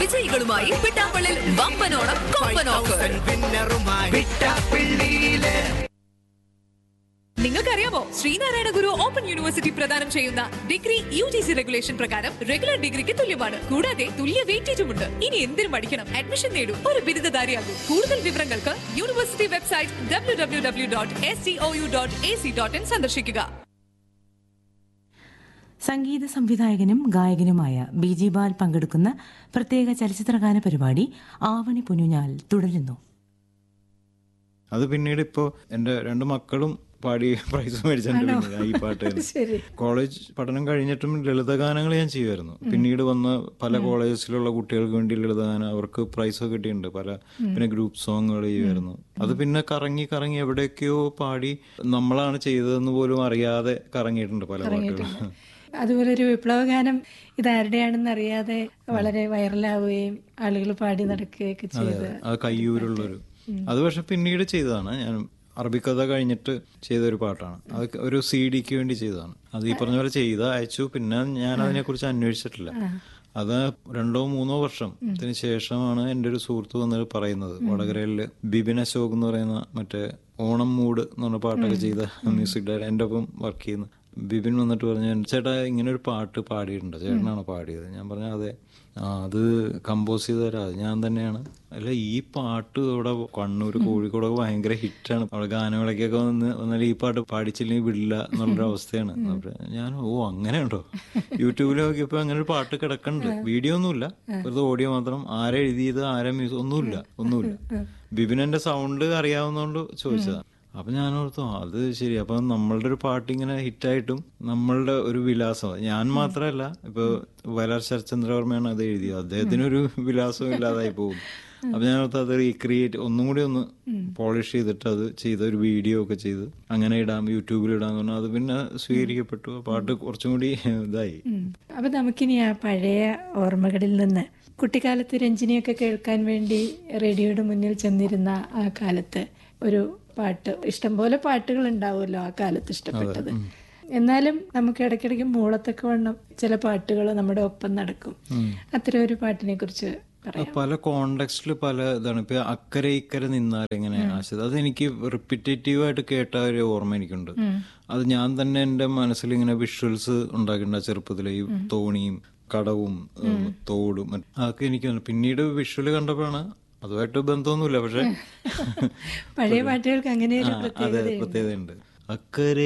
വിജയികളുമായി പിട്ടാപ്പള്ളിൽ വമ്പനോണം കൊമ്പൻ ഓഫർ നിങ്ങൾക്കറിയാമോ ശ്രീനാരായണ ഗുരു open university പ്രദാനം ചെയ്യുന്ന degree U G C regulation പ്രകാരം റെഗുലർ ഡിഗ്രിക്ക് തുല്യമാണ് കൂടാതെ തുല്യ വെയിറ്റേജുമുണ്ട് ഇനി എന്തിനും പഠിക്കണം അഡ്മിഷൻ നേടൂ ഒരു ബിരുദധാരിയാകൂ കൂടുതൽ വിവരങ്ങൾക്ക് university website W W W dot S C O U dot A C dot in സന്ദർശിക്കുക സംഗീത സംവിധായകനും ഗായകനുമായ ബി ജി ബാൽ പങ്കെടുക്കുന്ന പ്രത്യേക ചലച്ചിത്രഗാന പരിപാടി ആവണി പുനുഞ്ഞാൽ തുടരുന്നു അത് പിന്നീട് ഇപ്പോൾ എൻ്റെ രണ്ട് മക്കളും പാടി പ്രൈസ് മേടിച്ചിട്ടുണ്ട് പിന്നീട് ഈ പാട്ട് തന്നെ. കോളേജ് പഠനം കഴിഞ്ഞിട്ടും ലളിതഗാനങ്ങൾ ഞാൻ ചെയ്യുമായിരുന്നു പിന്നീട് വന്ന പല കോളേജസിലുള്ള കുട്ടികൾക്ക് വേണ്ടി ലളിതഗാനം അവർക്ക് പ്രൈസ് കിട്ടിയിട്ടുണ്ട് പല പിന്നെ ഗ്രൂപ്പ് സോങ്ങുകൾ ചെയ്യുമായിരുന്നു അത് പിന്നെ കറങ്ങി കറങ്ങി എവിടെയൊക്കെയോ പാടി നമ്മളാണ് ചെയ്തതെന്ന് പോലും അറിയാതെ കറങ്ങിയിട്ടുണ്ട് പല പാട്ടുകളും അതുപോലെ ഒരു വിപ്ലവഗാനം ഇതാരുടെയാണെന്ന് അറിയാതെ വളരെ വൈറലാവുകയും ആളുകൾ പാടി നടക്കുകയൊക്കെ ചെയ്ത് അത് കയ്യൂരുള്ളൊരു അത് പക്ഷെ പിന്നീട് ചെയ്തതാണ് ഞാൻ അറബിക്കഥ കഴിഞ്ഞിട്ട് ചെയ്ത ഒരു പാട്ടാണ് അത് ഒരു സി ഡിക്ക് വേണ്ടി ചെയ്തതാണ് അത് ഈ പറഞ്ഞ പോലെ ചെയ്ത അയച്ചു പിന്നെ ഞാൻ അതിനെക്കുറിച്ച് അന്വേഷിച്ചിട്ടില്ല അത് രണ്ടോ മൂന്നോ വർഷത്തിന് ശേഷമാണ് എൻ്റെ ഒരു സുഹൃത്ത് വന്നത് പറയുന്നത് വടകരയില് ബിബിൻ അശോക് എന്ന് പറയുന്ന മറ്റേ ഓണം മൂഡ് എന്ന് പറഞ്ഞ പാട്ടൊക്കെ ചെയ്ത മ്യൂസിക് ഡയറക്ടർ എൻ്റെ ഒപ്പം വർക്ക് ചെയ്യുന്ന ബിബിൻ വന്നിട്ട് പറഞ്ഞു ചേട്ടാ ഇങ്ങനെ ഒരു പാട്ട് പാടിയിട്ടുണ്ട് ചേട്ടനാണ് പാടിയത് ഞാൻ പറഞ്ഞു അതെ ആ അത് കമ്പോസ് ചെയ്ത് തരാം അത് ഞാൻ തന്നെയാണ് അല്ല ഈ പാട്ട് ഇവിടെ കണ്ണൂർ കോഴിക്കോടൊക്കെ ഭയങ്കര ഹിറ്റാണ് അവിടെ ഗാനമേളയ്ക്കൊക്കെ വന്ന് വന്നാൽ ഈ പാട്ട് പാടിച്ചില്ലെങ്കിൽ വിടില്ല എന്നുള്ളൊരു അവസ്ഥയാണ് അപ്പൊ ഞാൻ ഓ അങ്ങനെയുണ്ടോ യൂട്യൂബിൽ നോക്കിയപ്പോ അങ്ങനെ ഒരു പാട്ട് കിടക്കണ്ട് വീഡിയോ ഒന്നുമില്ല വെറുതെ ഓഡിയോ മാത്രം ആരെ എഴുതിയത് ആരെ മ്യൂസിക് ഒന്നുമില്ല ഒന്നുമില്ല ബിബിനെന്റെ സൗണ്ട് അറിയാവുന്നതുകൊണ്ട് ചോദിച്ചതാണ് അപ്പൊ ഞാൻ ഓർത്തു അത് ശരി അപ്പൊ നമ്മളുടെ ഒരു പാട്ട് ഇങ്ങനെ ഹിറ്റായിട്ടും നമ്മളുടെ ഒരു വിലാസം ഞാൻ മാത്രമല്ല ഇപ്പൊ വയലാർ ശരത്ചന്ദ്രവർമ്മയാണ് അത് എഴുതിയത് അദ്ദേഹത്തിനൊരു വിലാസവും ഇല്ലാതായി പോകും അപ്പൊ ഞാൻ ഓർത്ത് അത് റീക്രിയേറ്റ് ഒന്നും കൂടി ഒന്ന് പോളിഷ് ചെയ്തിട്ട് അത് ചെയ്ത ഒരു വീഡിയോ ഒക്കെ ചെയ്ത് അങ്ങനെ ഇടാം യൂട്യൂബിൽ ഇടാന്ന് പറഞ്ഞാൽ അത് പിന്നെ സ്വീകരിക്കപ്പെട്ടു ആ പാട്ട് കുറച്ചും കൂടി ഇതായി അപ്പൊ നമുക്കിനി ആ പഴയ ഓർമ്മകളിൽ നിന്ന് കുട്ടിക്കാലത്ത് രഞ്ജിനിയൊക്കെ കേൾക്കാൻ വേണ്ടി റേഡിയോയുടെ മുന്നിൽ ചെന്നിരുന്ന ആ കാലത്ത് ഒരു പാട്ട് ഇഷ്ടംപോലെ പാട്ടുകൾ ഉണ്ടാവുമല്ലോ ആ കാലത്ത് ഇഷ്ടപ്പെട്ടത് എന്നാലും നമുക്ക് ഇടയ്ക്കിടയ്ക്ക് മൂളത്തൊക്കെ വണ്ണം ചില പാട്ടുകൾ നമ്മുടെ ഒപ്പം നടക്കും അത്തരം ഒരു പാട്ടിനെ കുറിച്ച് പറയാം പല കോണ്ടെക്സ്റ്റിൽ പല ഇതാണ് ഇപ്പൊ അക്കരെ ഇക്കരെ നിന്നാൽ എങ്ങനെ ആശയത് അത് എനിക്ക് റിപ്പിറ്റേറ്റീവ് ആയിട്ട് കേട്ട ഒരു ഓർമ്മ എനിക്കുണ്ട് അത് ഞാൻ തന്നെ എന്റെ മനസ്സിൽ ഇങ്ങനെ വിഷ്വൽസ് ഉണ്ടാക്കിയിട്ടുണ്ട് ആ ചെറുപ്പത്തിലെ ഈ തോണിയും കടവും ഏഹ്, തോടും മറ്റ് അതൊക്കെ എനിക്ക് തോന്നി. പിന്നീട് വിഷ്വൽ കണ്ടപ്പോഴാണ് അതുമായിട്ട് ബന്ധമൊന്നുമില്ല പക്ഷെ പഴയ പാട്ടുകൾക്ക് അങ്ങനെ ഒരു ആ, അതെ പ്രത്യേകതയുണ്ട് അക്കരെ